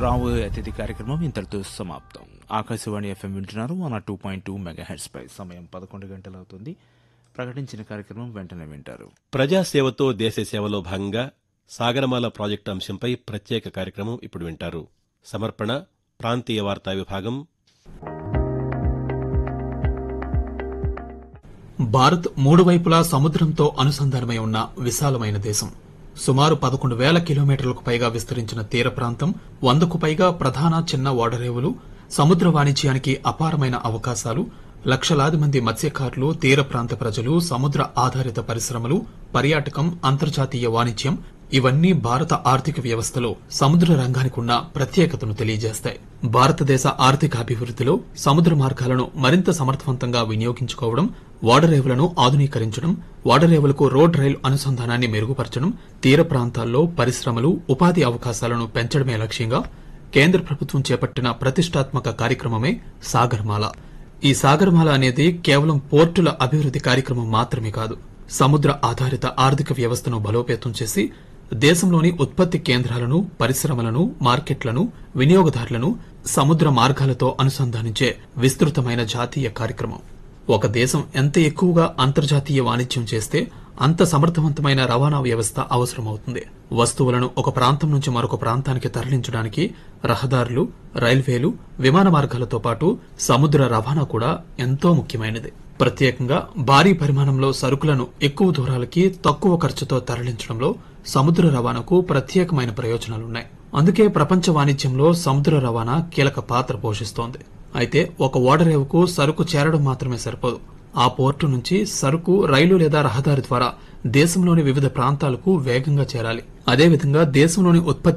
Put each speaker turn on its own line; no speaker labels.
రాబోయే అతిథి కార్యక్రమం ఇంతటితో సమాప్తం ఆకాశవాణి ఎఫ్ఎం వింటున్నారు one two point two megahertz పై సమయం పదకొండు గంటలు అవుతుంది ప్రకటించిన కార్యక్రమం వెంటనే వింటారు
ప్రజాసేవతో దేశ సేవలో భాగంగా సాగరమాల ప్రాజెక్టు అంశంపై ప్రత్యేక కార్యక్రమం ఇప్పుడు వింటారు సమర్పణ ప్రాంతీయ వార్తా విభాగం
భారత్ మూడు వైపులా సముద్రంతో అనుసంధానమై ఉన్న విశాలమైన దేశం సుమారు పదకొండు వేల కిలోమీటర్లకు పైగా విస్తరించిన తీర ప్రాంతం వందకు పైగా ప్రధాన చిన్న ఓడరేవులు సముద్ర వాణిజ్యానికి అపారమైన అవకాశాలు లక్షలాది మంది మత్స్యకారులు తీర ప్రాంత ప్రజలు సముద్ర ఆధారిత పరిశ్రమలు పర్యాటకం అంతర్జాతీయ వాణిజ్యం ఇవన్నీ భారత ఆర్థిక వ్యవస్థలో సముద్ర రంగానికి ఉన్న ప్రత్యేకతను తెలియజేస్తాయి భారతదేశ ఆర్థిక అభివృద్ధిలో సముద్ర మార్గాలను మరింత సమర్థవంతంగా వినియోగించుకోవడం ఓడరేవులను ఆధునీకరించడం ఓడరేవులకు రోడ్ రైలు అనుసంధానాన్ని మెరుగుపరచడం తీర ప్రాంతాల్లో పరిశ్రమలు ఉపాధి అవకాశాలను పెంచడమే లక్ష్యంగా కేంద్ర ప్రభుత్వం చేపట్టిన ప్రతిష్టాత్మక కార్యక్రమమే సాగర్మాల ఈ సాగర్మాల అనేది కేవలం పోర్టుల అభివృద్ధి కార్యక్రమం మాత్రమే కాదు సముద్ర ఆధారిత ఆర్థిక వ్యవస్థను బలోపేతం చేసి దేశంలోని ఉత్పత్తి కేంద్రాలను పరిశ్రమలను మార్కెట్లను వినియోగదారులను సముద్ర మార్గాలతో అనుసంధానించే విస్తృతమైన జాతీయ కార్యక్రమం ఒక దేశం ఎంత ఎక్కువగా అంతర్జాతీయ వాణిజ్యం చేస్తే అంత సమర్థవంతమైన రవాణా వ్యవస్థ అవసరమవుతుంది వస్తువులను ఒక ప్రాంతం నుంచి మరొక ప్రాంతానికి తరలించడానికి రహదారులు రైల్వేలు విమాన మార్గాలతో పాటు సముద్ర రవాణా కూడా ఎంతో ముఖ్యమైనది ప్రత్యేకంగా భారీ పరిమాణంలో సరుకులను ఎక్కువ దూరాలకి తక్కువ ఖర్చుతో తరలించడంలో సముద్ర రవాణాకు ప్రత్యేకమైన ప్రయోజనాలున్నాయి అందుకే ప్రపంచ వాణిజ్యంలో సముద్ర రవాణా కీలక పాత్ర పోషిస్తోంది అయితే ఒక ఓడరేవుకు సరుకు చేరడం మాత్రమే సరిపోదు ఆ పోర్టు నుంచి సరుకు రైలు లేదా రహదారి ద్వారా దేశంలోని వివిధ ప్రాంతాలకు వేగంగా చేరాలి అదేవిధంగా దేశంలోని ఉత్పత్తి